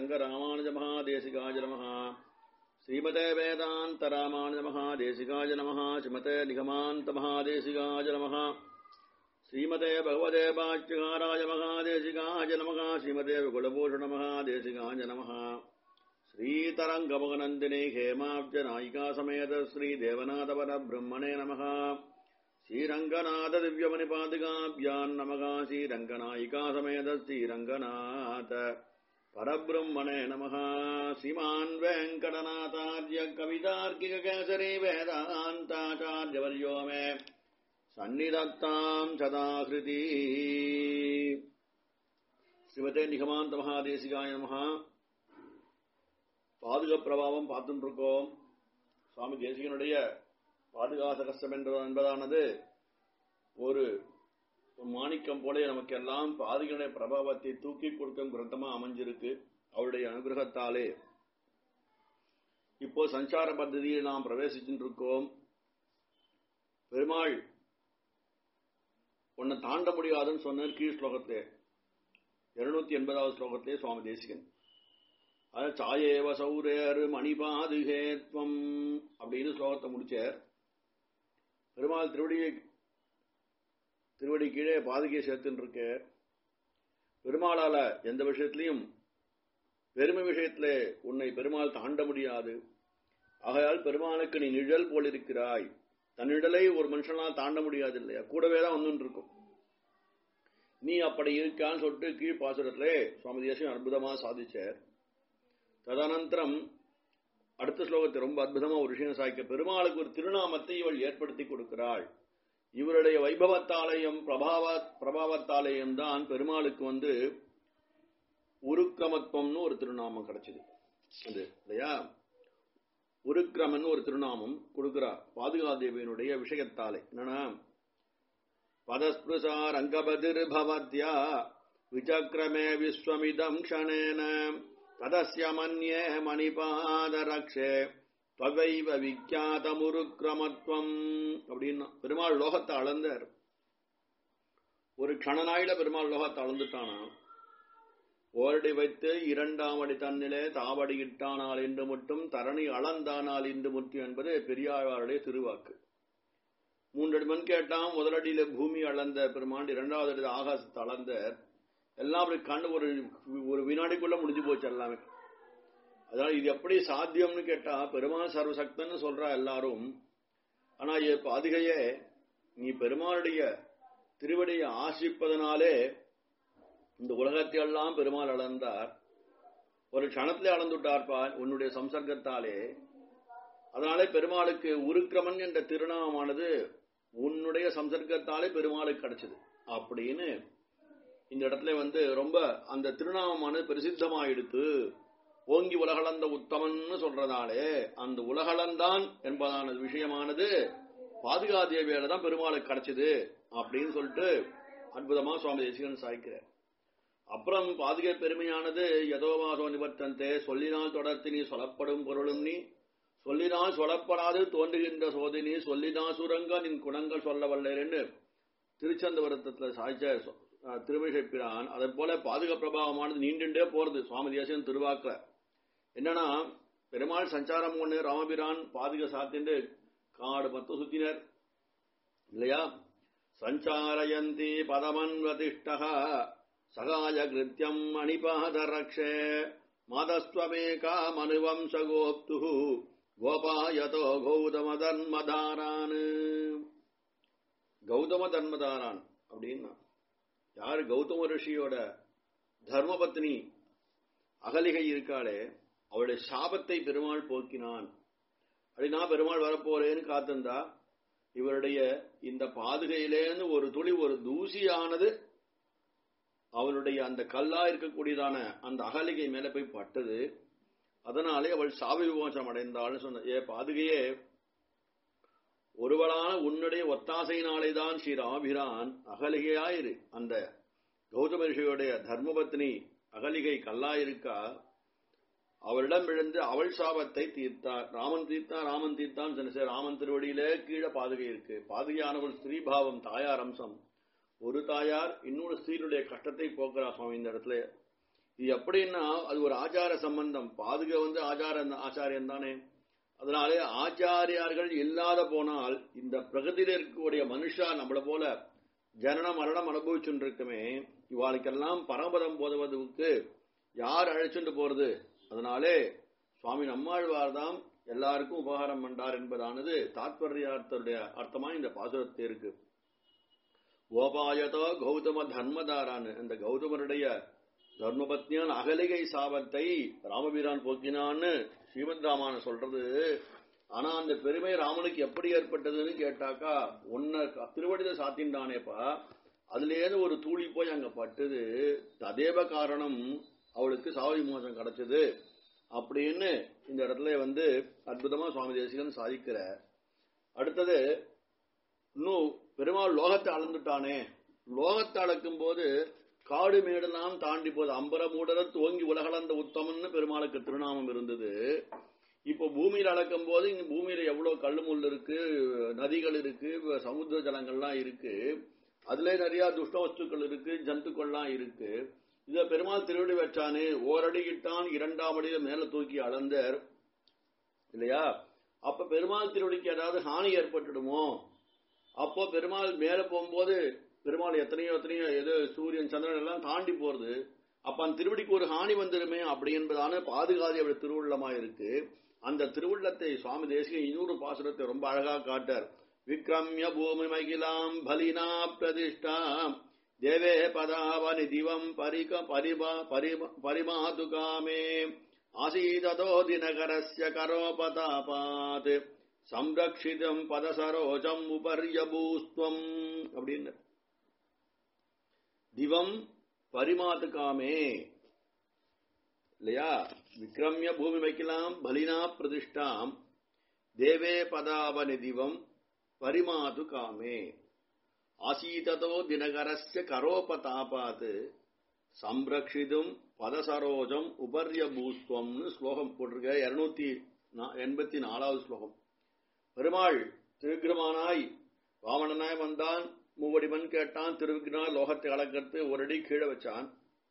ரங்கராமானுஜ மகாதேசிகாய நமः ஸ்ரீமதே வேதாந்த ராமானுஜ மகாதேசிகாய நமः ஸ்ரீமதே நிகமாந்த மகாதேசிகாய நமः ஸ்ரீமதே பகவதே பாட்சிகாராய மகாதேசிகாய நமः ஸ்ரீமதே குலபூஷண மகாதேசிகாய நமः श्रीतरङ्गमगनन्दिने हेमाब्जनायिका समेत श्रीदेवनाथपर ब्रह्मणे नमः श्रीरङ्गनाथ दिव्यमणिपादिकाभ्याम् नमः श्रीरङ्गनायिका समेत श्रीरङ्गनाथ परब्रह्मणे नमः श्रीमान् वेङ्कटनाथार्य कवितार्किककेसरी वेदान्ताचार्यवर्यो मे सन्निधत्ताम् सदाकृति श्रीमते निगमान्तमहादेशिकाय नमः பாதுகா பிரபாவம் பார்த்துட்டு இருக்கோம் சுவாமி தேசிகனுடைய பாதுகாச கஷ்டம் என்பதானது ஒரு மாணிக்கம் போல நமக்கெல்லாம் பாதுகனுடைய பிரபாவத்தை தூக்கி கொடுக்கும் கிரந்தமா அமைஞ்சிருக்கு அவருடைய அனுகிரகத்தாலே இப்போ சஞ்சார பദ്ധதியில் நாம் பிரவேசிச்சுட்டு இருக்கோம் பெருமாள் உன்னை தாண்ட முடியாதுன்னு சொன்னார் கீழ் ஸ்லோகத்திலே இருநூத்தி எண்பதாவது ஸ்லோகத்திலே சுவாமி தேசிகன் அது சாயேவ சௌரேர் மணிபாதுகேத்வம் அப்படின்னு ஸ்லோகத்தை முடிச்சார் பெருமாள் திருவடியை திருவடி கீழே பாதுகையை சேர்த்துன்னு இருக்க பெருமாளால எந்த விஷயத்திலையும் பெருமை விஷயத்துல உன்னை பெருமாள் தாண்ட முடியாது ஆகையால் பெருமாளுக்கு நீ நிழல் போல் இருக்கிறாய் தன் நிழலை ஒரு மனுஷனால் தாண்ட முடியாது இல்லையா கூடவே தான் வந்துட்டு இருக்கும் நீ அப்படி இருக்கான்னு சொல்லிட்டு கீழ் பாசுரத்திலே சுவாமி தேசியம் அற்புதமா சாதிச்சார் ததனந்தரம் அடுத்த ஸ்லோகத்தை ரொம்ப அற்புதமா ஒரு விஷயம் சாய்க்க பெருமாளுக்கு ஒரு திருநாமத்தை இவள் ஏற்படுத்தி கொடுக்கிறாள் இவருடைய வைபவத்தாலயம் பிரபாவ பிரபாவத்தாலயம் தான் பெருமாளுக்கு வந்து உருக்கிரமத்துவம்னு ஒரு திருநாமம் கிடைச்சது அது இல்லையா உருக்கிரமன் ஒரு திருநாமம் கொடுக்கிறார் பாதுகாதேவியனுடைய விஷயத்தாலே என்னன்னா பதஸ்பிருஷா ரங்கபதிர் பவத்யா விசக்கிரமே விஸ்வமிதம் க்ஷணேன ததஸ்ய மன்யே மணிபாதரக்ஷே தொகைவ விக்கியாதமுருக்கிரமத்துவம் அப்படின்னா பெருமாள் லோகத்தை அளந்தார் ஒரு க்ஷணனாயில பெருமாள் லோகத்தை அளந்துட்டானா ஓரடி வைத்து இரண்டாம் அடி தன்னிலே தாவடி இட்டானால் என்று மட்டும் தரணி அளந்தானால் என்று முற்றும் என்பது பெரியாழ்வாருடைய திருவாக்கு மூன்றடி மண் கேட்டான் முதலடியில பூமி அளந்த பெருமாண்டு இரண்டாவது அடி ஆகாசத்தை அளந்தார் எல்லாம் அப்படி கண்டு ஒரு ஒரு வினாடிக்குள்ள முடிஞ்சு போச்சு எல்லாமே அதனால இது எப்படி சாத்தியம்னு கேட்டா பெருமாள் சர்வசக்தன்னு சொல்றா எல்லாரும் ஆனா பாதுகையே நீ பெருமாளுடைய திருவடியை ஆசிப்பதனாலே இந்த உலகத்தை எல்லாம் பெருமாள் அளந்தார் ஒரு க்ஷணத்திலே அளந்துட்டார்ப்பா உன்னுடைய சம்சர்க்கத்தாலே அதனாலே பெருமாளுக்கு உருக்கிரமன் என்ற திருநாமமானது உன்னுடைய சம்சர்க்கத்தாலே பெருமாளுக்கு கிடைச்சது அப்படின்னு இந்த இடத்துல வந்து ரொம்ப அந்த திருநாமமானது பிரசித்தமாயிடுத்து ஓங்கி உலகளந்த உத்தமன்னு சொல்றதாலே அந்த உலகளந்தான் என்பதான விஷயமானது பாதுகாதேவியால தான் பெருமாளுக்கு கிடைச்சது அப்படின்னு சொல்லிட்டு அற்புதமா சுவாமி தேசிகன் சாய்க்கிறார் அப்புறம் பாதுகை பெருமையானது யதோவாசோ நிவர்த்தந்தே சொல்லினால் தொடர்த்து நீ சொல்லப்படும் பொருளும் நீ சொல்லினால் சொல்லப்படாது தோன்றுகின்ற சோதினி சொல்லினால் சுரங்க நின் குணங்கள் சொல்ல வல்லேன்னு திருச்சந்தவரத்தத்துல சாய்ச்ச திருவிழைப்பிரான் அதை போல பாதுகா பிரபாவமானது நீண்டுண்டே போறது சுவாமி தேசியம் திருவாக்குல என்னன்னா பெருமாள் சஞ்சாரம் ஒண்ணு ராமபிரான் பாதுகா சாத்திண்டு காடு பத்து சுத்தினர் இல்லையா சஞ்சாரயந்தி பதமன்வதிஷ்டா சகாய கிருத்தியம் மணிபாதரக்ஷே மாதஸ்வமேகா மனுவம்ச கோப்து கோபாயதோ கௌதம தன்மதாரான் கௌதம தன்மதாரான் அப்படின்னா யாரு கௌதம ரிஷியோட தர்மபத்னி அகலிகை இருக்காளே அவளுடைய சாபத்தை பெருமாள் போக்கினான் அப்படின்னா பெருமாள் வரப்போறேன்னு காத்திருந்தா இவருடைய இந்த பாதுகையிலேன்னு ஒரு துளி ஒரு தூசியானது அவளுடைய அந்த கல்லா இருக்கக்கூடியதான அந்த அகலிகை மேல போய் பட்டது அதனாலே அவள் சாப விமோசனம் அடைந்தாள்னு சொன்ன ஏ பாதுகையே ஒருவளான உன்னுடைய ஒத்தாசையினாலேதான் ஸ்ரீ ராபிரான் அகலிகையாயிரு அந்த கௌதம ரிஷியுடைய தர்மபத்னி அகலிகை கல்லாயிருக்கா அவரிடம் விழுந்து அவள் சாபத்தை தீர்த்தார் ராமன் தீர்த்தா ராமன் தீர்த்தான் சொன்ன ராமன் திருவடியிலே கீழே பாதுகை இருக்கு பாதுகையானவள் ஸ்ரீபாவம் தாயார் அம்சம் ஒரு தாயார் இன்னொரு ஸ்திரீனுடைய கஷ்டத்தை போக்குறா சுவாமி இந்த இடத்துல இது எப்படின்னா அது ஒரு ஆச்சார சம்பந்தம் பாதுக வந்து ஆச்சார ஆச்சாரியன் தானே அதனாலே ஆச்சாரியார்கள் இல்லாத போனால் இந்த பிரகதியில் இருக்கக்கூடிய மனுஷா நம்மள போல ஜனன மரணம் அனுபவிச்சுட்டு இருக்குமே இவாளுக்கெல்லாம் பரமபதம் போதுவதற்கு யார் அழைச்சுட்டு போறது அதனாலே சுவாமி நம்மாழ்வார் தான் எல்லாருக்கும் உபகாரம் பண்றார் என்பதானது தாத்பரியார்த்தருடைய அர்த்தமா இந்த பாசுரத்தை இருக்கு கோபாயதோ கௌதம தர்மதாரான் இந்த கௌதமருடைய தர்மபத்னியான் அகலிகை சாபத்தை ராமபீரான் போக்கினான்னு ஸ்ரீமத் ராமான சொல்றது ஆனா அந்த பெருமை ராமனுக்கு எப்படி ஏற்பட்டதுன்னு கேட்டாக்கா உன்னை திருவடித சாத்தின்றானேப்பா அதுலேருந்து ஒரு தூளி போய் அங்க பட்டது ததேவ காரணம் அவளுக்கு சாவி மோசம் கிடைச்சது அப்படின்னு இந்த இடத்துல வந்து அற்புதமா சுவாமி தேசிகன் சாதிக்கிற அடுத்தது இன்னும் பெருமாள் லோகத்தை அளந்துட்டானே லோகத்தை அளக்கும் போது காடு மேடெல்லாம் தாண்டி போது அம்பர மூடர துவங்கி உலகளந்த உத்தமன்னு பெருமாளுக்கு திருநாமம் இருந்தது இப்போ பூமியில அளக்கும் போது இங்க பூமியில எவ்வளவு கல்லு முள் இருக்கு நதிகள் இருக்கு சமுத்திர ஜலங்கள்லாம் இருக்கு அதுல நிறைய துஷ்ட வஸ்துக்கள் இருக்கு ஜந்துக்கள்லாம் இருக்கு இத பெருமாள் திருவடி வச்சானே ஓரடியிட்டான் இரண்டாம் அடியில மேல தூக்கி அளந்தார் இல்லையா அப்ப பெருமாள் திருவடிக்கு ஏதாவது ஹானி ஏற்பட்டுடுமோ அப்போ பெருமாள் மேல போகும்போது பெருமாள் எத்தனையோ எத்தனையோ ஏதோ சூரியன் சந்திரன் எல்லாம் தாண்டி போறது அப்ப அந்த திருவடிக்கு ஒரு ஹானி வந்துருமே அப்படி என்பதான பாதுகாதி அவருடைய திருவுள்ளமா இருக்கு அந்த திருவுள்ளத்தை சுவாமி தேசிக இன்னொரு பாசுரத்தை ரொம்ப அழகா காட்டார் விக்ரமிய பூமி மகிழாம் பலினா பிரதிஷ்டாம் தேவே பதாவனி திவம் பரிக பரிமா பரிமாது காமே ஆசீததோ தினகரஸ்ய கரோபதாபாத் சம்ரக்ஷிதம் பதசரோஜம் உபர்யபூஸ்துவம் அப்படின்னு திவம் பரிமாத்து காமே இல்லையா விக்ரமிய பூமி வைக்கலாம் பலினா பிரதிஷ்டாம் தேவே பதாவனி திவம் பரிமாது காமே ஆசீததோ தினகரஸ்ய கரோபதாபாத் சம்ரக்ஷிதும் பதசரோஜம் உபர்யபூஸ்துவம்னு ஸ்லோகம் போட்டிருக்க இருநூத்தி எண்பத்தி நாலாவது ஸ்லோகம் பெருமாள் திருக்கிரமானாய் வாமனனாய் வந்தான் மூவடிமன் கேட்டான் திருவிக்னாய் லோகத்தை அளக்கிறது ஒரு அடி கீழே வச்சான்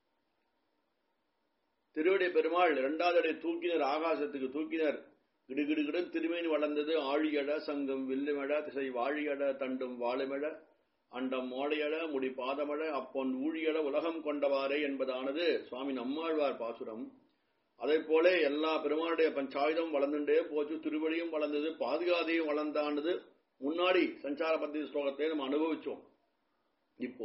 திருவடி பெருமாள் இரண்டாவது அடி தூக்கினர் ஆகாசத்துக்கு தூக்கினர் கிடுகிடுகிடன் திருமேனி வளர்ந்தது ஆழியட சங்கம் வில்லுமெட திசை வாழியட தண்டும் வாழுமெட அண்டம் மோடையட முடி பாதமட அப்பொன் ஊழியட உலகம் கொண்டவாறே என்பதானது சுவாமி நம்மாழ்வார் பாசுரம் அதே போல எல்லா பெருமானுடைய பஞ்சாயுதம் வளர்ந்துட்டே போச்சு திருவடியும் வளர்ந்தது பாதுகாதையும் வளர்ந்தானது முன்னாடி சஞ்சார பத்தி ஸ்லோகத்தை நம்ம அனுபவிச்சோம் இப்போ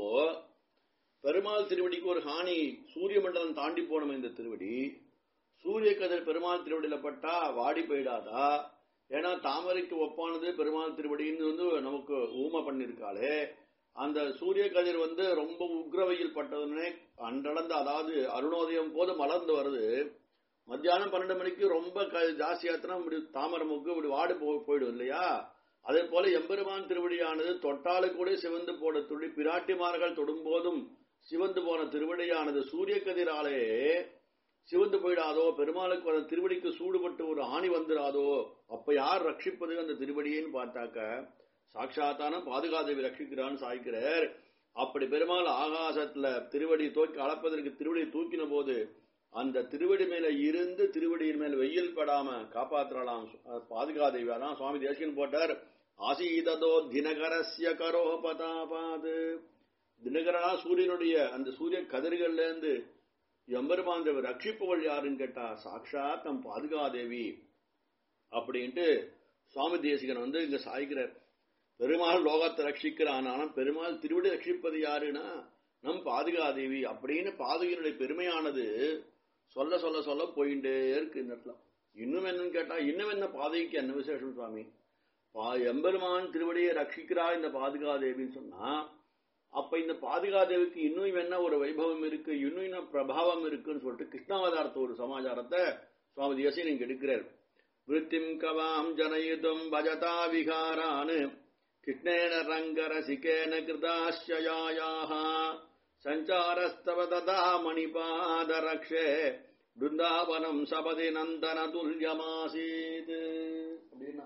பெருமாள் திருவடிக்கு ஒரு ஹானி சூரிய மண்டலம் தாண்டி போனோம் இந்த திருவடி சூரிய கதிர் பெருமாள் திருவடியில பட்டா வாடி போயிடாதா ஏன்னா தாமரைக்கு ஒப்பானது பெருமாள் திருவடின்னு வந்து நமக்கு ஊமை பண்ணிருக்காளே அந்த சூரிய கதிர் வந்து ரொம்ப உக்ரவையில் பட்டதுன்னே அன்றளந்து அதாவது அருணோதயம் போது மலர்ந்து வருது மத்தியானம் பன்னெண்டு மணிக்கு ரொம்ப ஜாஸ்தியாத்தினா இப்படி தாமரமுக்கு இப்படி வாடு போயிடும் இல்லையா அதே போல எம்பெருமான் திருவடியானது தொட்டாலு கூட சிவந்து போன துளி பிராட்டிமார்கள் தொடும்போதும் சிவந்து போன திருவடியானது சூரிய கதிராலே சிவந்து போயிடாதோ பெருமாளுக்கு அந்த திருவடிக்கு சூடுபட்டு ஒரு ஆணி வந்துடாதோ அப்ப யார் ரட்சிப்பது அந்த திருவடியேன்னு பார்த்தாக்க சாட்சாத்தான பாதுகாதேவி ரட்சிக்கிறான்னு சாய்க்கிறார் அப்படி பெருமாள் ஆகாசத்துல திருவடி தூக்கி அளப்பதற்கு திருவடி தூக்கின போது அந்த திருவடி மேல இருந்து திருவடியின் மேல வெயில் படாம காப்பாற்றலாம் பாதுகாதேவி அதான் சுவாமி தேசிகன் போட்டார் ஆசீததோ தினகரஸ்ய கரோபதாபாது தினகரனா சூரியனுடைய அந்த சூரிய கதிர்கள்ல இருந்து எம்பெருமான் தேவர் ரட்சிப்பவள் யாருன்னு கேட்டா சாட்சாத் நம் பாதுகாதேவி அப்படின்ட்டு சுவாமி தேசிகன் வந்து இங்க சாய்கிறார் பெருமாள் லோகத்தை ரட்சிக்கிறான் ஆனா பெருமாள் திருவிடி ரட்சிப்பது யாருன்னா நம் பாதுகாதேவி அப்படின்னு பாதுகையினுடைய பெருமையானது சொல்ல சொல்ல சொல்ல போயிட்டே இருக்கு இந்த இடத்துல இன்னும் என்னன்னு கேட்டா இன்னும் என்ன பாதைக்கு என்ன விசேஷம் சுவாமி எம்பெருமான் திருவடியை ரட்சிக்கிறா இந்த பாதுகாதேவின்னு சொன்னா அப்ப இந்த பாதுகாதேவிக்கு இன்னும் என்ன ஒரு வைபவம் இருக்கு இன்னும் என்ன பிரபாவம் இருக்குன்னு சொல்லிட்டு கிருஷ்ணாவதாரத்த ஒரு சமாச்சாரத்தை சுவாமி தேசியன் இங்க எடுக்கிறார் விருத்திம் கவாம் ஜனயுதம் பஜதா விகாரான் கிருஷ்ணேன ரங்கரசிகேன கிருதாஸ்யாயாக சஞ்சாரஸ்தவ ததா மணிபாதரக்ஷே பிருந்தாவனம் சபதி நந்தன துல்யமாசீத் அப்படின்னா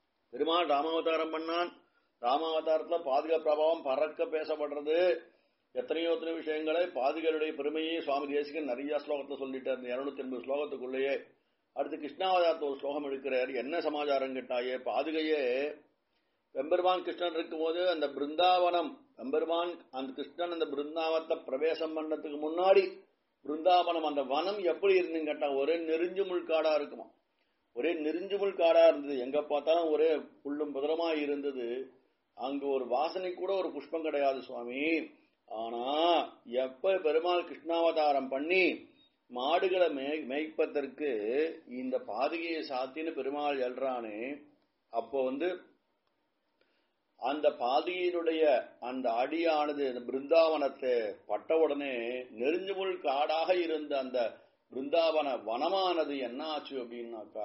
பெருமாள் ராமாவதாரம் பண்ணான் ராமாவதாரத்துல பாதுகா பிரபாவம் பறக்க பேசப்படுறது எத்தனையோ எத்தனை விஷயங்களை பாதிகளுடைய பெருமையை சுவாமி தேசிகன் நிறைய ஸ்லோகத்தை சொல்லிட்டார் இருநூத்தி எண்பது ஸ்லோகத்துக்குள்ளேயே அடுத்து கிருஷ்ணாவதாரத்தை ஒரு ஸ்லோகம் எடுக்கிறார் என்ன சமாச்சாரம் கேட்டாயே பாதுகையே வெம்பெருமான் கிருஷ்ணன் இருக்கும்போது அந்த பிருந்தாவனம் வெம்பெருமான் அந்த கிருஷ்ணன் அந்த பிருந்தாவத்தை பிரவேசம் பண்ணதுக்கு முன்னாடி பிருந்தாவனம் அந்த வனம் எப்படி இருந்துன்னு கேட்டா ஒரே நெறிஞ்சு முள்காடா இருக்குமா ஒரே நெறிஞ்சு முள்காடா இருந்தது எங்க பார்த்தாலும் ஒரே புல்லும் புதரமா இருந்தது அங்கு ஒரு வாசனை கூட ஒரு புஷ்பம் கிடையாது சுவாமி ஆனா எப்ப பெருமாள் கிருஷ்ணாவதாரம் பண்ணி மாடுகளை மே- மேய்ப்பதற்கு இந்த பாதுகையை சாத்தின்னு பெருமாள் எழுறானே அப்போ வந்து அந்த பாதியினுடைய அந்த அடியானது இந்த பிருந்தாவனத்தை பட்ட உடனே நெருஞ்சுமுள் காடாக இருந்த அந்த பிருந்தாவன வனமானது என்ன ஆச்சு அப்படின்னாக்கா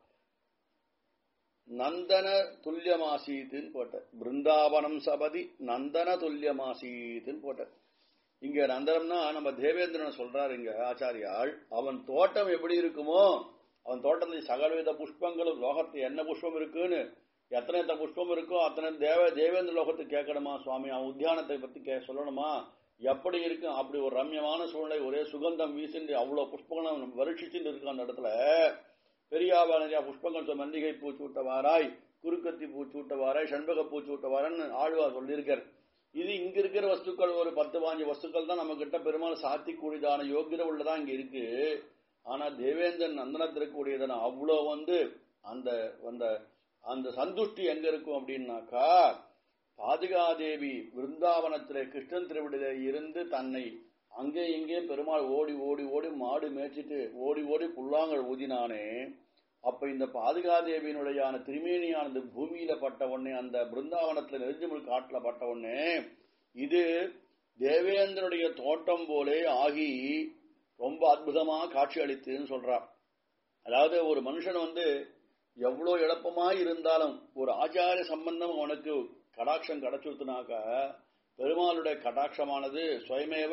நந்தன துல்லியமாசீத்துன்னு போட்ட பிருந்தாவனம் சபதி நந்தன துல்லியமாசீத்துன்னு போட்ட இங்க நந்தனம்னா நம்ம தேவேந்திரனை சொல்றாரு இங்க ஆச்சாரியாள் அவன் தோட்டம் எப்படி இருக்குமோ அவன் தோட்டத்தில் சகலவித புஷ்பங்களும் லோகத்து என்ன புஷ்பம் இருக்குன்னு எத்தனை எத்தனை புஷ்பம் இருக்கோ அத்தனை தேவ தேவேந்திர லோகத்துக்கு கேட்கணுமா சுவாமி அவன் உத்தியானத்தை பத்தி கே சொல்லணுமா எப்படி இருக்கும் அப்படி ஒரு ரம்யமான சூழ்நிலை ஒரே சுகந்தம் வீசிண்டு அவ்வளவு புஷ்பங்களும் வருஷிச்சுட்டு இருக்கு அந்த இடத்துல பெரியாவா நிறைய புஷ்பங்கள் சொல் மல்லிகை பூ சூட்டவாராய் குறுக்கத்தி பூ சூட்டவாராய் சண்பக பூ சூட்டவாரன்னு ஆழ்வா சொல்லியிருக்கார் இது இங்க இருக்கிற வஸ்துக்கள் ஒரு பத்து பாஞ்சு வஸ்துக்கள் தான் நம்ம கிட்ட பெருமாள் சாத்தி கூடியதான யோகியதை உள்ளதா இங்க இருக்கு ஆனா தேவேந்திரன் நந்தனத்திற்குரியதான அவ்வளோ வந்து அந்த அந்த அந்த சந்துஷ்டி எங்க இருக்கும் அப்படின்னாக்கா பாதுகாதேவி விருந்தாவனத்திலே கிருஷ்ணன் திருவிடிலே இருந்து தன்னை அங்கே இங்கே பெருமாள் ஓடி ஓடி ஓடி மாடு மேய்ச்சிட்டு ஓடி ஓடி புல்லாங்கல் ஊதினானே அப்ப இந்த பாதுகாதேவியினுடைய திருமேனியானது பூமியில பட்ட உடனே அந்த பிருந்தாவனத்துல நெருஞ்சுமுள் காட்டுல பட்ட உடனே இது தேவேந்திரனுடைய தோட்டம் போலே ஆகி ரொம்ப அற்புதமா காட்சி அளித்துன்னு சொல்றார் அதாவது ஒரு மனுஷன் வந்து எவ்வளவு எளப்பமா இருந்தாலும் ஒரு ஆச்சார சம்பந்தம் அவனுக்கு கடாட்சம் கிடைச்சுடுத்துனாக்க பெருமாளுடைய கடாட்சமானது சுயமேவ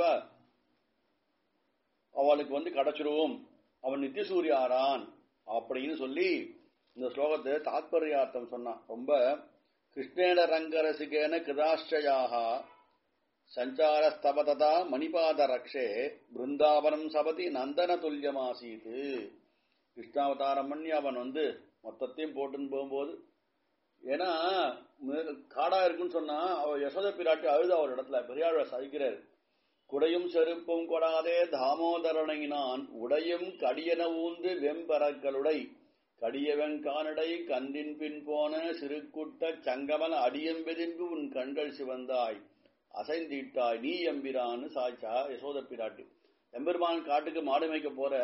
அவளுக்கு வந்து கிடைச்சிருவோம் அவன் நித்தியசூரிய ஆறான் அப்படின்னு சொல்லி இந்த ஸ்லோகத்தை தாத்பரியார்த்தம் சொன்னான் ரொம்ப கிருஷ்ணேன ரங்கரசிகேன கிருதாஷ்டயாக சஞ்சாரஸ்தபததா மணிபாத ரக்ஷே பிருந்தாவனம் சபதி நந்தன துல்லியமாசீது கிருஷ்ணாவதாரம் பண்ணி அவன் வந்து மொத்தத்தையும் போட்டுன்னு போகும்போது ஏன்னா மே- காடா இருக்குன்னு சொன்னா அவ யசோத பிராட்டி அழுது அவர் இடத்துல பெரியாழ்வார் சாதிக்கிறார் குடையும் செருப்பும் கொடாதே தாமோதரனை நான் உடையும் கடியன ஊந்து வெம்பரக்களுடை கடியவன் கானடை கந்தின் பின் போன சிறுகுட்ட சங்கமல அடியம் விரும்பி உன் கண்கள் சிவந்தாய் அசைந்திட்டாய் நீ எம்பிரான்னு சாய்ச்சா யசோத பிராட்டி எம்பெருமான் காட்டுக்கு மாடு மேய்க்க போற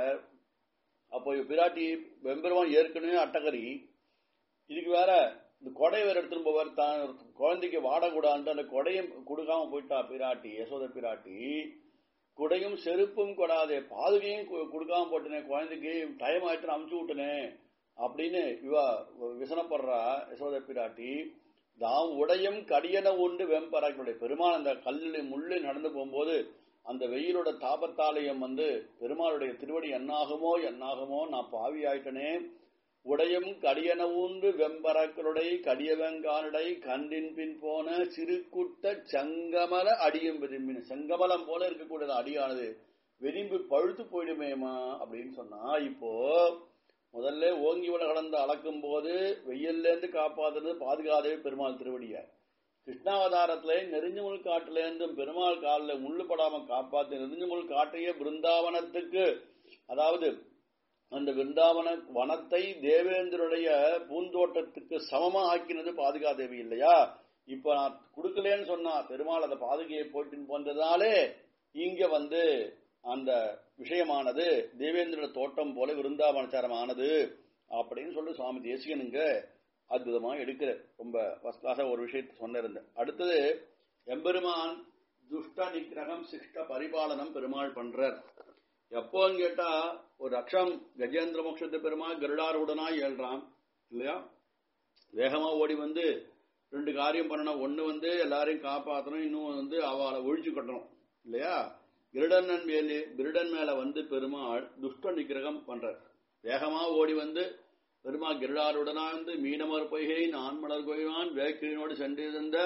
அப்போ இவ பிராட்டி வெம்பெருமான் ஏற்கனவே அட்டகரி இதுக்கு வேற இந்த கொடை வேற எடுத்துட்டு போவார் தான் குழந்தைக்கு வாடக்கூடாதுன்ட்டு அந்த கொடையும் கொடுக்காம போயிட்டா பிராட்டி யசோத பிராட்டி குடையும் செருப்பும் கொடாதே பாதுகையும் கு- கொடுக்காம போட்டனே குழந்தைக்கு டைம் ஆயிட்டு அமுச்சு விட்டனே அப்படின்னு இவ விசனப்படுறா யசோத பிராட்டி தாம் உடையும் கடியன உண்டு வெம்பராக்களுடைய பெருமாள் அந்த கல்லில் முள்ளு நடந்து போகும்போது அந்த வெயிலோட தாபத்தாலயம் வந்து பெருமாளுடைய திருவடி என்னாகுமோ என்னாகுமோ நான் பாவி ஆயிட்டனே உடையும் கடியன ஊன்று வெம்பரக்களுடைய கடியவெங்கானடை கண்டின் பின் போன சிறுகுட்ட சங்கமல அடியும் விரும்பின செங்கமலம் போல இருக்கக்கூடியது அடியானது விரும்பி பழுத்து போயிடுமேமா அப்படின்னு சொன்னா இப்போ முதல்ல ஓங்கி உல கடந்து அளக்கும் போது வெயில்ல இருந்து காப்பாத்துறது பாதுகாதவே பெருமாள் திருவடிய கிருஷ்ணாவதாரத்துல நெருஞ்சுமுள் காட்டுல இருந்தும் பெருமாள் காலில் முள்ளு படாம காப்பாத்து நெருஞ்சுமுள் காட்டையே பிருந்தாவனத்துக்கு அதாவது அந்த விருந்தாவன வனத்தை தேவேந்திரனுடைய பூந்தோட்டத்துக்கு சமமா ஆக்கினது பாதுகாதேவி இல்லையா இப்ப நான் கொடுக்கலன்னு சொன்னா பெருமாள் அந்த பாதுகையை போட்டின்னு போன்றதாலே இங்க வந்து அந்த விஷயமானது தேவேந்திர தோட்டம் போல விருந்தாவனச்சாரம் ஆனது அப்படின்னு சொல்லி சுவாமி தேசிகனுங்க அற்புதமா எடுக்கிற ரொம்ப ஃபர்ஸ்ட் கிளாஸா ஒரு விஷயத்தை சொன்னிருந்தேன் அடுத்தது எம்பெருமான் துஷ்ட நிகிரகம் சிஷ்ட பரிபாலனம் பெருமாள் பண்றார் எப்போன்னு கேட்டா ஒரு அக்ஷம் கஜேந்திர மோட்சத்து பெருமாள் கருடாரூடனாய் ஏழ்றான் இல்லையா வேகமா ஓடி வந்து ரெண்டு காரியம் பண்ணணும் ஒண்ணு வந்து எல்லாரையும் காப்பாற்றணும் இன்னும் வந்து அவளை ஒழிச்சு கட்டணும் இல்லையா கிருடனன் மேலே கிருடன் மேல வந்து பெருமாள் துஷ்ட நிகிரகம் பண்றார் வேகமா ஓடி வந்து பெருமாள் கிருடாருடனா வந்து மீனமர் பொய்கை நான்மலர் கொய்வான் வேக்கினோடு சென்றிருந்த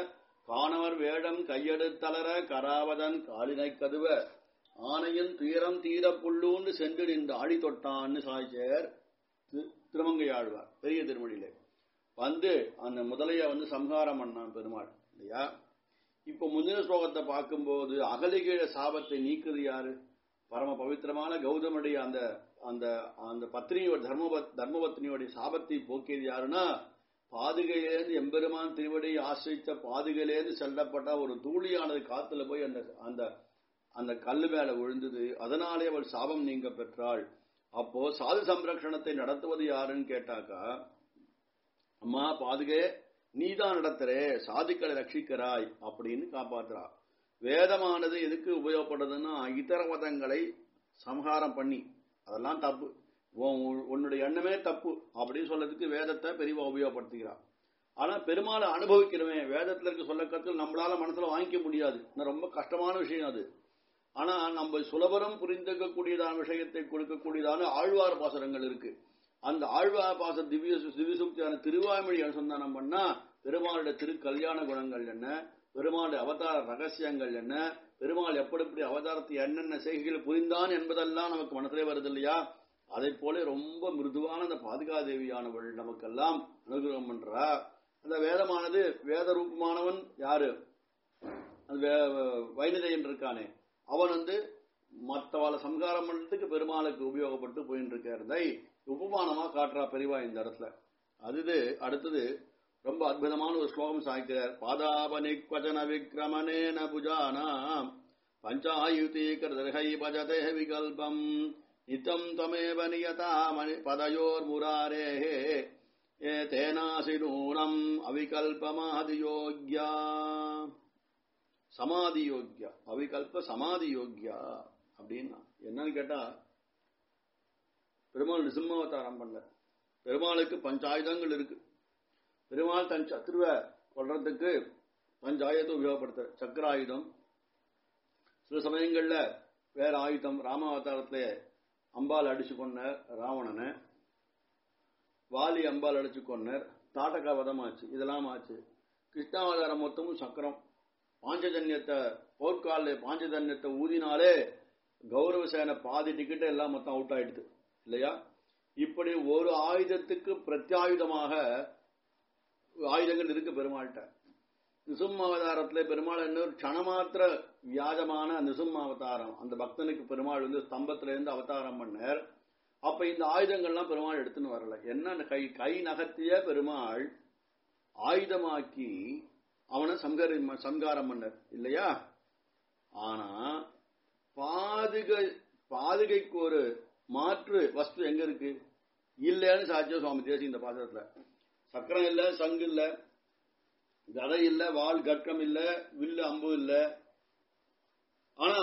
காணவர் வேடம் கையெடுத்தளர கராவதன் காலினை கதுவ ஆனையின் துயரம் தீர புல்லூன்னு சென்று நின்று ஆடி தொட்டான்னு சாய்ச்சேர் திருமங்கை ஆழ்வார் பெரிய திருமொழியிலே வந்து அந்த முதலைய வந்து சம்ஹாரம் பண்ணான் பெருமாள் இல்லையா இப்ப முந்தின ஸ்லோகத்தை பார்க்கும்போது அகலிகீழ சாபத்தை நீக்குது யாரு பரம பவித்திரமான கௌதமுடைய அந்த அந்த அந்த பத்னியோட தர்ம தர்மபத்னியோடைய சாபத்தை போக்கியது யாருன்னா பாதுகையிலேருந்து எம்பெருமான் திருவடியை ஆசிரித்த பாதுகையிலேருந்து செல்லப்பட்ட ஒரு தூளியானது காத்துல போய் அந்த அந்த அந்த கல்லு மேல விழுந்தது அதனாலே அவள் சாபம் நீங்க பெற்றாள் அப்போ சாது சம்ரக்ஷணத்தை நடத்துவது யாருன்னு கேட்டாக்கா அம்மா பாதுகே நீதான் நடத்துறே சாதுக்களை ரட்சிக்கிறாய் அப்படின்னு காப்பாத்துறா வேதமானது எதுக்கு உபயோகப்படுறதுன்னா இதர மதங்களை சம்ஹாரம் பண்ணி அதெல்லாம் தப்பு உன்னுடைய எண்ணமே தப்பு அப்படின்னு சொல்றதுக்கு வேதத்தை பெரியவா உபயோகப்படுத்திக்கிறான் ஆனா பெருமாளை அனுபவிக்கிறவன் வேதத்துல இருக்க சொல்ல கருத்து நம்மளால மனசுல வாங்கிக்க முடியாது ரொம்ப கஷ்டமான விஷயம் அது ஆனா நம்ம சுலபரம் புரிந்துக்கக்கூடியதான விஷயத்தை கொடுக்கக்கூடியதான ஆழ்வார் பாசனங்கள் இருக்கு அந்த ஆழ்வார் பாச திவ்ய திவ்யசுக்தியான திருவாய்மொழி அனுசந்தானம் பண்ணா பெருமாளுடைய திரு கல்யாண குணங்கள் என்ன பெருமாளுடைய அவதார ரகசியங்கள் என்ன பெருமாள் எப்படி எப்படி அவதாரத்தை என்னென்ன செய்கைகள் புரிந்தான் என்பதெல்லாம் நமக்கு மனசிலே வருது இல்லையா அதை போல ரொம்ப மிருதுவான அந்த பாதுகாதேவியானவள் நமக்கெல்லாம் அனுகிரகம் பண்றா அந்த வேதமானது வேத ரூபமானவன் யாரு அந்த வைனதையன் இருக்கானே அவன் வந்து மற்றவாள சம்காரம் பண்றதுக்கு பெருமாளுக்கு உபயோகப்பட்டு போயிட்டு இருக்கிறதை உபமானமா காட்டுறா பெரிவா இந்த இடத்துல அது அடுத்தது ரொம்ப அற்புதமான ஒரு ஸ்லோகம் சாய்க்கிறார் பாதாபனிக்வச்சன விக்ரமணேன புஜானாம் பஞ்சாயுதி கிருதர்ஹை பஜதே விகல்பம் நித்தம் தமேவ நியதா மணி பதயோர் முராரேஹே ஏ தேனாசி நூனம் அவிகல்பமாதியோக்யா சமாதி யோக்யா அவிகல்ப சமாதி யோக்யா அப்படின்னா என்னன்னு கேட்டா பெருமாள் நிசிம்மாவதாரம் பண்ண பெருமாளுக்கு பஞ்சாயுதங்கள் இருக்கு பெருமாள் தன் சத்ருவ கொள்றதுக்கு பஞ்சாயுதத்தை உபயோகப்படுத்த சக்கராயுதம் சில சமயங்கள்ல வேற ஆயுதம் ராமாவதாரத்துல அம்பால் அடிச்சு கொண்டார் ராவணனை வாலி அம்பால் அடிச்சு கொண்டார் தாட்டகா வதம் ஆச்சு இதெல்லாம் ஆச்சு கிருஷ்ணாவதாரம் மொத்தமும் சக்கரம் பாஞ்சஜன்யத்தை போர்க்கால பாஞ்சஜன்யத்தை ஊதினாலே கௌரவ சேனை பாதி டிக்கெட் எல்லாம் மொத்தம் அவுட் ஆயிடுது இல்லையா இப்படி ஒரு ஆயுதத்துக்கு பிரத்யாயுதமாக ஆயுதங்கள் இருக்கு பெருமாள்கிட்ட நிசும்ம அவதாரத்துல பெருமாள் என்ன ஒரு க்ஷணமாத்திர வியாஜமான நிசும்ம அவதாரம் அந்த பக்தனுக்கு பெருமாள் வந்து ஸ்தம்பத்துல இருந்து அவதாரம் பண்ணார் அப்ப இந்த ஆயுதங்கள்லாம் பெருமாள் எடுத்துன்னு வரல என்ன கை கை நகர்த்திய பெருமாள் ஆயுதமாக்கி அவனை சம்கரி சம்காரம் பண்ணார் இல்லையா ஆனா பாதுகை பாதுகைக்கு ஒரு மாற்று வஸ்து எங்க இருக்கு இல்லைன்னு சாட்சிய சுவாமி தேசி இந்த பாத்திரத்துல சக்கரம் இல்ல சங்கு இல்ல கதை இல்ல வால் கட்கம் இல்ல வில்லு அம்பு இல்ல ஆனா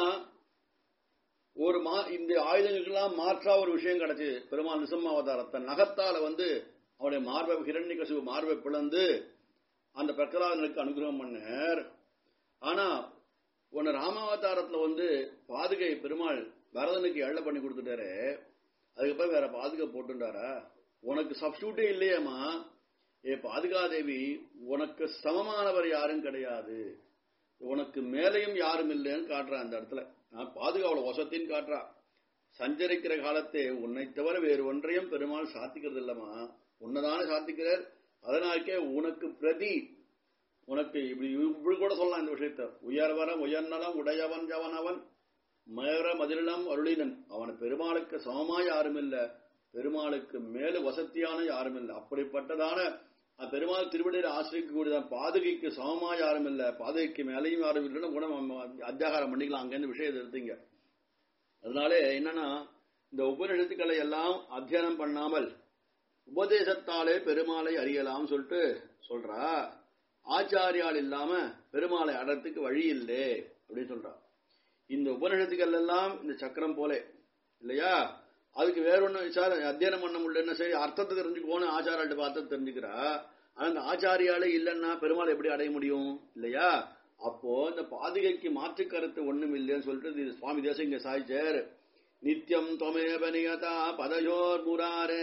ஒரு மா இந்த ஆயுதங்களுக்கெல்லாம் மாற்றா ஒரு விஷயம் கிடைச்சு பெருமாள் நிசம்ம அவதாரத்தை நகத்தால வந்து அவருடைய மார்பை ஹிரண்ய கசிவு மார்பை பிளந்து அந்த பிரகலாதனுக்கு அனுகிரகம் பண்ணார் ஆனா உன்னை ராமாவதாரத்துல வந்து பாதுகை பெருமாள் பரதனுக்கு எள்ள பண்ணி கொடுத்துட்டாரு அதுக்கப்புறம் வேற பாதுகை போட்டுட்டாரா உனக்கு சப்ஸ்டியூட்டே இல்லையேமா ஏ பாதுகாதேவி உனக்கு சமமானவர் யாரும் கிடையாது உனக்கு மேலையும் யாரும் இல்லைன்னு காட்டுறா அந்த இடத்துல நான் பாதுகாவல வசத்தின்னு காட்டுறா சஞ்சரிக்கிற காலத்தே உன்னை தவிர வேறு ஒன்றையும் பெருமாள் சாத்திக்கிறது இல்லம்மா உன்னதான சாத்திக்கிறார் அதனாக்கே உனக்கு பிரதி உனக்கு இப்படி இப்படி கூட சொல்லலாம் இந்த விஷயத்த உயர்வரம் உயர்நலம் உடையவன் ஜவனவன் மேற மதிலம் அருளினன் அவன் பெருமாளுக்கு சமமா யாரும் இல்ல பெருமாளுக்கு மேல வசத்தியான யாரும் இல்ல அப்படிப்பட்டதான பெருமாள் திருவடியில் ஆசிரியக்கூடியதான் பாதுகைக்கு சமமா யாரும் இல்ல பாதுகைக்கு மேலையும் யாரும் இல்லைன்னு கூட அத்தியாகாரம் பண்ணிக்கலாம் அங்கேருந்து விஷயத்தை எடுத்தீங்க அதனாலே என்னன்னா இந்த உபநிஷத்துக்களை எல்லாம் அத்தியனம் பண்ணாமல் உபதேசத்தாலே பெருமாளை அறியலாம் சொல்லிட்டு சொல்றா ஆச்சாரியால் இல்லாம பெருமாளை அடறதுக்கு வழி இல்லை அப்படின்னு சொல்றா இந்த உபநிஷத்துக்கள் எல்லாம் இந்த சக்கரம் போல இல்லையா அதுக்கு வேற ஒண்ணு விசார அத்தியனம் பண்ண முடியலன்னா சரி அர்த்தத்தை தெரிஞ்சுக்கோன்னு ஆச்சாரியாட்ட பார்த்து தெரிஞ்சுக்கிறா ஆனா இந்த ஆச்சாரியாலே இல்லைன்னா பெருமாள் எப்படி அடைய முடியும் இல்லையா அப்போ இந்த பாதுகைக்கு மாற்று கருத்து ஒண்ணும் இல்லைன்னு சொல்லிட்டு இது சுவாமி தேசம் இங்க சாய்ச்சார் நித்தியம் தொமேவ நியதா பதயோர் முராரே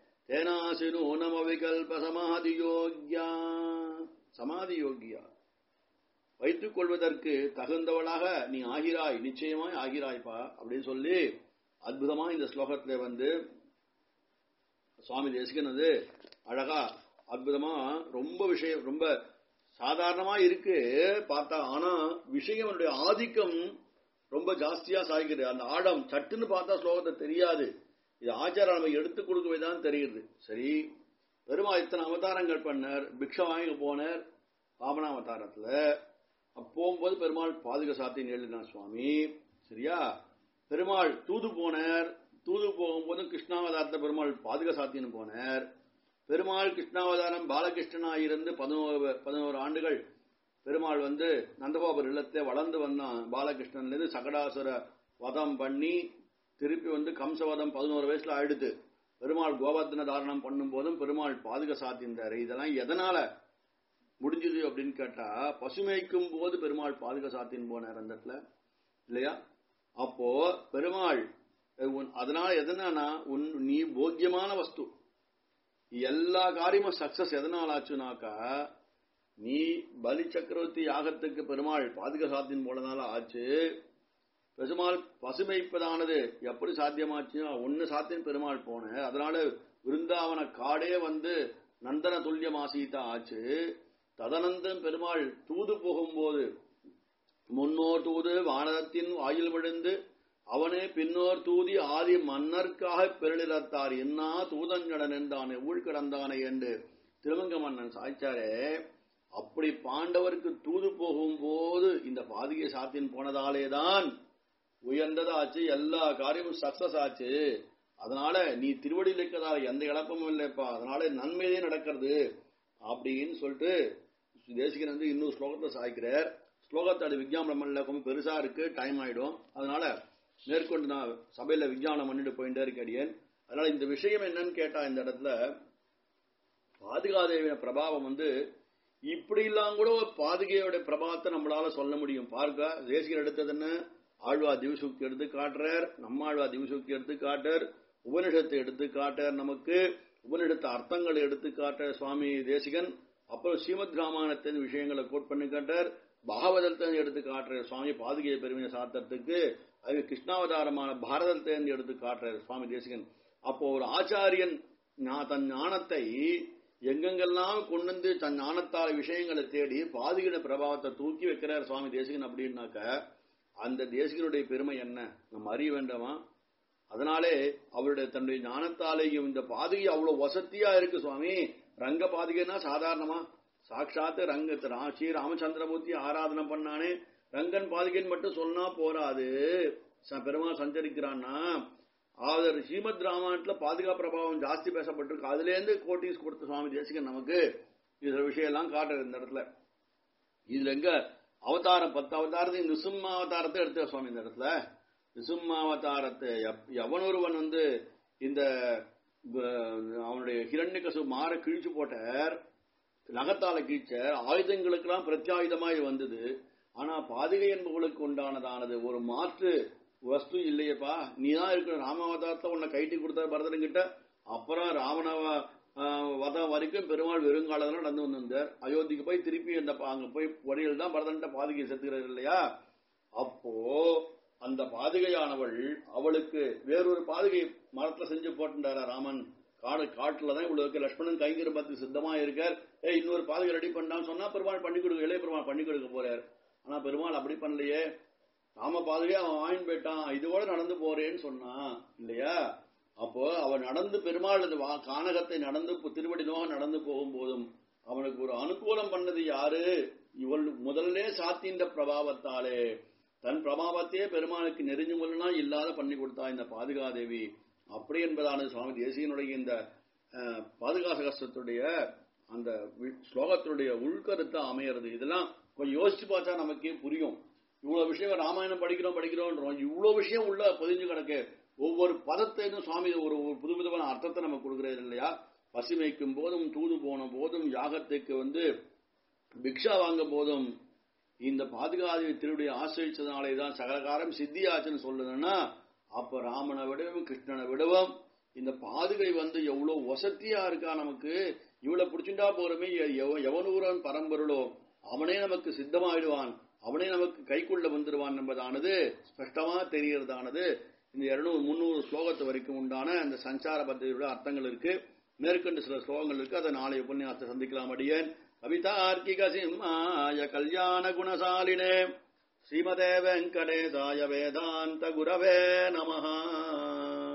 தேனாசி நூனம் அவிகல்ப சமாதி யோக்யா சமாதி யோகியா வைத்துக் கொள்வதற்கு தகுந்தவளாக நீ ஆகிறாய் நிச்சயமாய் ஆகிறாய்ப்பா அப்படின்னு சொல்லி அற்புதமா இந்த ஸ்லோகத்துல வந்து சுவாமி தேசிகன் வந்து அழகா அற்புதமா ரொம்ப விஷயம் ரொம்ப சாதாரணமா இருக்கு பார்த்தா ஆனா விஷயங்களுடைய ஆதிக்கம் ரொம்ப ஜாஸ்தியா சாய்கிறது அந்த ஆடம் சட்டுன்னு பார்த்தா ஸ்லோகத்தை தெரியாது இது ஆச்சாரம் நம்ம எடுத்து கொடுக்கவே தான் தெரியுது சரி பெருமா இத்தனை அவதாரங்கள் பண்ணார் பிக்ஷா வாங்கி போனார் பாபனாவதாரத்துல போகும்போது பெருமாள் பாதுக சாத்தின்னு எழுதினார் சுவாமி சரியா பெருமாள் தூது போனார் தூது போகும்போது கிருஷ்ணாவதாரத்தை பெருமாள் பாதுக சாத்தின்னு போனார் பெருமாள் கிருஷ்ணாவதாரம் பாலகிருஷ்ணனா இருந்து பதினோரு பதினோரு ஆண்டுகள் பெருமாள் வந்து நந்தபாபர் இல்லத்தை வளர்ந்து வந்தான் பாலகிருஷ்ணன்லேருந்து சகடாசுர வதம் பண்ணி திருப்பி வந்து கம்சவதம் பதினோரு வயசுல ஆயிடுத்து பெருமாள் கோவர்த்தன தாரணம் பண்ணும் போதும் பெருமாள் பாதுக சாத்தின்றாரு இதெல்லாம் எதனால முடிஞ்சது அப்படின்னு கேட்டா பசுமைக்கும் போது பெருமாள் பாதுக சாத்தின் போனார் அந்த இடத்துல இல்லையா அப்போ பெருமாள் அதனால எதனா உன் நீ போக்கியமான வஸ்து எல்லா காரியமும் சக்சஸ் எதனால் ஆச்சுனாக்கா நீ பலி சக்கரவர்த்தி யாகத்துக்கு பெருமாள் பாதுக சாத்தின் போனதால ஆச்சு பெருமாள் பசுமைப்பதானது எப்படி சாத்தியமாச்சுன்னா ஒன்னு சாத்தியம் பெருமாள் போன அதனால விருந்தாவன காடே வந்து நந்தன துல்லியமாசீதா ஆச்சு ததனந்தம் பெருமாள் தூது போகும்போது முன்னோர் தூது வானரத்தின் வாயில் விழுந்து அவனே பின்னோர் தூதி ஆதி மன்னர்க்காக பெருளிரத்தார் என்னா தூதஞ்சடன் என்றானே ஊழ்கிடந்தானே என்று திருமங்க மன்னன் சாய்ச்சாரே அப்படி பாண்டவருக்கு தூது போகும்போது இந்த பாதிகை சாத்தின் போனதாலேதான் உயர்ந்ததாச்சு எல்லா காரியமும் சக்சஸ் ஆச்சு அதனால நீ திருவடியில் இருக்கிறதால எந்த இழப்பமும் இல்லைப்பா அதனால நன்மையே நடக்கிறது அப்படின்னு சொல்லிட்டு தேசிகன் வந்து இன்னொரு ஸ்லோகத்தை சாய்க்கிறார் ஸ்லோகத்தை அது விஜயானம் பண்ணல கொஞ்சம் பெருசா இருக்கு டைம் ஆயிடும் அதனால மேற்கொண்டு நான் சபையில விஜயானம் பண்ணிட்டு போயிட்டே இருக்கேன் அதனால இந்த விஷயம் என்னன்னு கேட்டா இந்த இடத்துல பாதுகாதேவிய பிரபாவம் வந்து இப்படி எல்லாம் கூட பாதுகையோட பிரபாவத்தை நம்மளால சொல்ல முடியும் பார்க்க தேசிகர் எடுத்தது என்ன ஆழ்வா திவசுக்தி எடுத்து காட்டுறார் நம்மாழ்வா திவசுக்தி எடுத்து காட்டார் உபனிஷத்தை எடுத்து காட்டார் நமக்கு உபனிடத்த அர்த்தங்களை எடுத்து காட்டார் சுவாமி தேசிகன் அப்புறம் ஸ்ரீமத் ராமாயணத்தின் விஷயங்களை கோட் பண்ணி காட்டார் பாகவதத்தை எடுத்து காட்டுறார் சுவாமி பாதுகையை பெருமையை சாத்திரத்துக்கு அது கிருஷ்ணாவதாரமான பாரதத்தை எடுத்து காட்டுறார் சுவாமி தேசிகன் அப்போ ஒரு ஆச்சாரியன் தன் ஞானத்தை எங்கெங்கெல்லாம் கொண்டு வந்து தன் ஞானத்தால் விஷயங்களை தேடி பாதுகின பிரபாவத்தை தூக்கி வைக்கிறார் சுவாமி தேசிகன் அப்படின்னாக்க அந்த தேசிகனுடைய பெருமை என்ன நம்ம அறிய வேண்டாமா அதனாலே அவருடைய தன்னுடைய ஞானத்தாலேயும் இந்த பாதுகை அவ்வளவு வசதியா இருக்கு சுவாமி ரங்க பாதுகைனா சாதாரணமா சாட்சாத்து ரங்க ஸ்ரீ ராமச்சந்திரமூர்த்தி ஆராதனை பண்ணானே ரங்கன் பாதுகைன்னு மட்டும் சொன்னா போராது பெருமாள் சஞ்சரிக்கிறான்னா அவர் ஸ்ரீமத் ராமாயணத்துல பாதுகா பிரபாவம் ஜாஸ்தி பேசப்பட்டிருக்கு அதுல இருந்து கோட்டிஸ் கொடுத்த சுவாமி தேசிகன் நமக்கு இதுல விஷயம் எல்லாம் காட்டுறது இந்த இடத்துல இதுல எங்க அவதாரம் பத்து அவதாரத்தை நிசும்மா அவதாரத்தை எடுத்த சுவாமி இந்த இடத்துல நிசும்மாவதாரத்தை எவனொருவன் வந்து இந்த அவனுடைய ஹிரண்யகசு மாற கிழிச்சு போட்டார் நகத்தால கிழிச்சார் ஆயுதங்களுக்கெல்லாம் பிரத்யாயுதமாய் வந்தது ஆனா பாதுகை என்பவர்களுக்கு உண்டானதானது ஒரு மாற்று வஸ்து இல்லையப்பா நீ தான் இருக்கிற ராமாவதாரத்தை உன்னை கைட்டி கொடுத்த பரதன் கிட்ட அப்புறம் ராவணவ வதம் வரைக்கும் பெருமாள் வெறுங்காலம் நடந்து வந்திருந்தார் அயோத்திக்கு போய் திருப்பி அந்த அங்க போய் வழியில் தான் பரதன்ட்ட பாதுகை செத்துக்கிறார் இல்லையா அப்போ அந்த பாதுகையானவள் அவளுக்கு வேறொரு பாதுகை மரத்துல செஞ்சு போட்டுட்டாரா ராமன் காடு காட்டுல தான் இவ்வளவு இருக்கு லட்சுமணன் கைங்கிரபத்துக்கு சித்தமா இருக்கார் ஏ இன்னொரு பாதுகை ரெடி பண்ணான்னு சொன்னா பெருமாள் பண்ணி கொடுக்க இளைய பெருமாள் பண்ணி கொடுக்க போறார் ஆனா பெருமாள் அப்படி பண்ணலையே ராம பாதுகை அவன் வாங்கி போயிட்டான் இதோட நடந்து போறேன்னு சொன்னான் இல்லையா அப்போ அவன் நடந்து பெருமாள் அந்த கானகத்தை நடந்து திருவடி நோக நடந்து போகும்போதும் அவனுக்கு ஒரு அனுகூலம் பண்ணது யாரு இவள் முதல்ல சாத்தின்ற பிரபாவத்தாலே தன் பிரபாவத்தையே பெருமாளுக்கு நெறிஞ்சு முள்ளனா இல்லாத பண்ணி கொடுத்தா இந்த பாதுகாதேவி அப்படி என்பதான சுவாமி தேசியனுடைய இந்த பாதுகாசகஸ்தத்துடைய அந்த ஸ்லோகத்தினுடைய உள்கருத்தை அமையிறது இதெல்லாம் கொஞ்சம் யோசிச்சு பார்த்தா நமக்கே புரியும் இவ்வளவு விஷயம் ராமாயணம் படிக்கிறோம் படிக்கிறோம்ன்றோம் இவ்வளவு விஷயம் உள்ள பொதிஞ்சு கிடக்கு ஒவ்வொரு பதத்தையும் சுவாமி ஒரு புது விதமான அர்த்தத்தை நம்ம கொடுக்கிறது இல்லையா பசுமைக்கும் போதும் தூது போன போதும் யாகத்துக்கு வந்து பிக்ஷா வாங்க போதும் இந்த பாதுகாதி திருடைய ஆசிரியச்சதுனாலே தான் சகலகாரம் சித்தியாச்சுன்னு சொல்லுதுன்னா அப்ப ராமனை விடவும் கிருஷ்ணனை விடவும் இந்த பாதுகை வந்து எவ்வளவு வசதியா இருக்கா நமக்கு இவ்வளவு பிடிச்சுட்டா போறமே எவனூரன் பரம்பொருளோ அவனே நமக்கு சித்தமாயிடுவான் அவனே நமக்கு கைக்குள்ள வந்துடுவான் என்பதானது ஸ்பஷ்டமா தெரியறதானது இந்த இருநூறு முன்னூறு ஸ்லோகத்து வரைக்கும் உண்டான அந்த சஞ்சார பദ്ധதியோட அர்த்தங்கள் இருக்கு மேற்கொண்டு சில ஸ்லோகங்கள் இருக்கு அதை நாளை உபன்யாசத்தை சந்திக்கலாம் அடியேன் கவிதார்க்கிக சிம்மாய கல்யாண குணசாலினே ஸ்ரீமதே வெங்கடேசாய வேதாந்த குரவே நமஹா